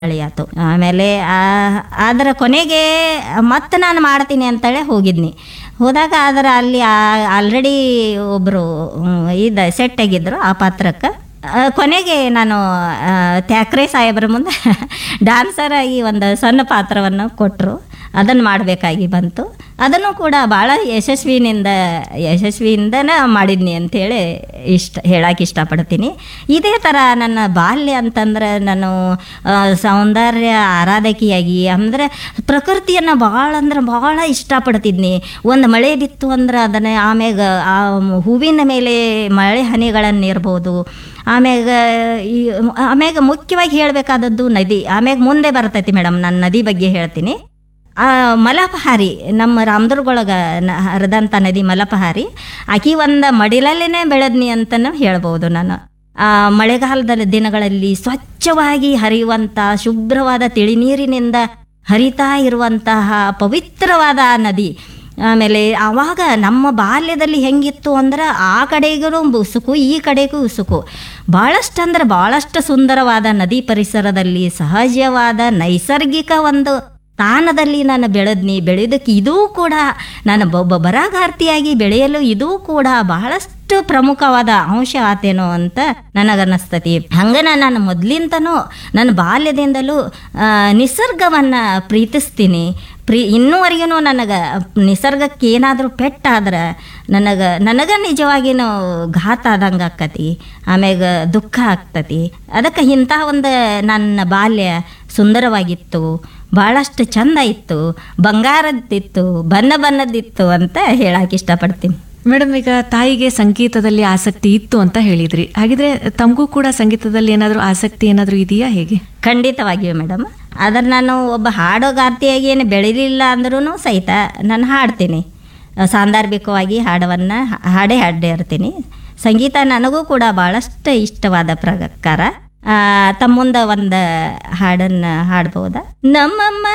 ಆತು ಆಮೇಲೆ ಆ- ಅದರ ಕೊನೆಗೆ ಮತ್ತೆ ನಾನು ಮಾಡ್ತೀನಿ ಅಂತೇಳಿ ಹೋಗಿದ್ನಿ ಹೋದಾಗ ಅದರ ಅಲ್ಲಿ ಆಲ್ರೆಡಿ ಒಬ್ಬರು ಇದು ಸೆಟ್ ಆಗಿದ್ರು ಆ ಪಾತ್ರಕ್ಕೆ ಆ, ಕೊನೆಗೆ ನಾನು ಆ, ತ್ಯಾಕ್ರೆ ಸಾಹೇಬ್ರ ಮುಂದೆ ಡ್ಯಾನ್ಸರ್ ಆಗಿ ಒಂದು ಸಣ್ಣ ಪಾತ್ರವನ್ನು ಕೊಟ್ಟರು ಅದನ್ನು ಮಾಡಬೇಕಾಗಿ ಬಂತು ಅದನ್ನು ಕೂಡ ಭಾಳ ಯಶಸ್ವಿನಿಂದ ಯಶಸ್ವಿಯಿಂದನೇ ಮಾಡಿದ್ನಿ ಅಂಥೇಳಿ ಇಷ್ಟ ಹೇಳಕ್ಕೆ ಇಷ್ಟಪಡ್ತೀನಿ ಇದೇ ಥರ ನನ್ನ ಬಾಲ್ಯ ಅಂತಂದ್ರೆ ನಾನು ಆ, ಸೌಂದರ್ಯ ಆರಾಧಕಿಯಾಗಿ ಅಂದರೆ ಪ್ರಕೃತಿಯನ್ನು ಭಾಳ ಅಂದ್ರೆ ಭಾಳ ಇಷ್ಟಪಡ್ತಿದ್ನಿ ಒಂದು ಮಳೆ ಬಿತ್ತು ಅಂದ್ರೆ ಅದನ್ನೇ ಆಮ್ಯಾಗ ಆ ಹೂವಿನ ಮೇಲೆ ಮಳೆ ಹನಿಗಳನ್ನು ಇರ್ಬೋದು ಆಮ್ಯಾಗ ಈ ಆಮ್ಯಾಗ ಮುಖ್ಯವಾಗಿ ಹೇಳಬೇಕಾದದ್ದು ನದಿ ಆಮ್ಯಾಗ ಮುಂದೆ ಬರ್ತೈತಿ ಮೇಡಮ್ ನಾನು ನದಿ ಬಗ್ಗೆ ಹೇಳ್ತೀನಿ ಆ ಮಲಪಹಾರಿ ನಮ್ಮ ರಾಮದುರ್ಗೊಳಗ ನ ಹರಿದಂಥ ನದಿ ಮಲಪಹಾರಿ ಆಕಿ ಒಂದು ಮಡಿಲಲ್ಲೇ ಬೆಳೆದ್ನಿ ಅಂತಲೂ ಹೇಳ್ಬೋದು ನಾನು ಆ ಮಳೆಗಾಲದ ದಿನಗಳಲ್ಲಿ ಸ್ವಚ್ಛವಾಗಿ ಹರಿಯುವಂಥ ಶುಭ್ರವಾದ ತಿಳಿನೀರಿನಿಂದ ಹರಿತಾ ಇರುವಂತಹ ಪವಿತ್ರವಾದ ಆ ನದಿ ಆಮೇಲೆ ಆವಾಗ ನಮ್ಮ ಬಾಲ್ಯದಲ್ಲಿ ಹೆಂಗಿತ್ತು ಅಂದ್ರೆ ಆ ಕಡೆಗೂ ಉಸುಕು ಈ ಕಡೆಗೂ ಉಸುಕು ಭಾಳಷ್ಟು ಅಂದ್ರೆ ಭಾಳಷ್ಟು ಸುಂದರವಾದ ನದಿ ಪರಿಸರದಲ್ಲಿ ಸಹಜವಾದ ನೈಸರ್ಗಿಕ ಒಂದು ಸ್ಥಾನದಲ್ಲಿ ನಾನು ಬೆಳೆದ್ನಿ ಬೆಳೆದಕ್ಕೆ ಇದೂ ಕೂಡ ನಾನು ಒಬ್ಬ ಬರಹಗಾರ್ತಿಯಾಗಿ ಬೆಳೆಯಲು ಇದೂ ಕೂಡ ಬಹಳಷ್ಟು ಪ್ರಮುಖವಾದ ಅಂಶ ಆತೇನೋ ಅಂತ ನನಗನ್ನಿಸ್ತತಿ ಹಂಗನ ನಾನು ಮೊದಲಿಂದನೂ ನನ್ನ ಬಾಲ್ಯದಿಂದಲೂ ಆ, ನಿಸರ್ಗವನ್ನ ಪ್ರೀತಿಸ್ತೀನಿ ಪ್ರೀ ಇನ್ನೂವರೆಗೂ ನನಗೆ ನಿಸರ್ಗಕ್ಕೆ ಏನಾದರೂ ಪೆಟ್ಟಾದ್ರೆ ನನಗೆ ನನಗೆ ನಿಜವಾಗಿನೂ ಘಾತ ಆದಂಗೆ ಆಕ್ಕತಿ ಆಮ್ಯಾಗ ದುಃಖ ಆಗ್ತತಿ ಅದಕ್ಕೆ ಇಂಥ ಒಂದು ನನ್ನ ಬಾಲ್ಯ ಸುಂದರವಾಗಿತ್ತು ಭಾಳಷ್ಟು ಚಂದ ಇತ್ತು ಬಂಗಾರದ್ದಿತ್ತು ಬಣ್ಣ ಬಣ್ಣದ್ದಿತ್ತು ಅಂತ ಹೇಳಕ್ಕೆ ಇಷ್ಟಪಡ್ತೀನಿ ಮೇಡಮ್ ಈಗ ತಾಯಿಗೆ ಸಂಗೀತದಲ್ಲಿ ಆಸಕ್ತಿ ಇತ್ತು ಅಂತ ಹೇಳಿದ್ರಿ ಹಾಗಿದ್ರೆ ತಮಗೂ ಕೂಡ ಸಂಗೀತದಲ್ಲಿ ಏನಾದರೂ ಆಸಕ್ತಿ ಏನಾದರೂ ಇದೆಯಾ ಹೇಗೆ ಖಂಡಿತವಾಗಿಯೂ ಮೇಡಮ್ ಆದರೆ ನಾನು ಒಬ್ಬ ಹಾಡೋಗಾರ್ತಿಯಾಗಿ ಏನು ಬೆಳಿಲಿಲ್ಲ ಅಂದ್ರೂ ಸಹಿತ ನಾನು ಹಾಡ್ತೀನಿ ಸಾಂದರ್ಭಿಕವಾಗಿ ಹಾಡವನ್ನು ಹಾಡೇ ಹಾಡೇ ಇರ್ತೀನಿ ಸಂಗೀತ ನನಗೂ ಕೂಡ ಭಾಳಷ್ಟು ಇಷ್ಟವಾದ ಪ್ರಕಾರ ಆ, ತಮ್ಮ ಮುಂದೆ ಒಂದು ಹಾಡನ್ನು ಹಾಡ್ಬೋದಾ ನಮ್ಮಮ್ಮ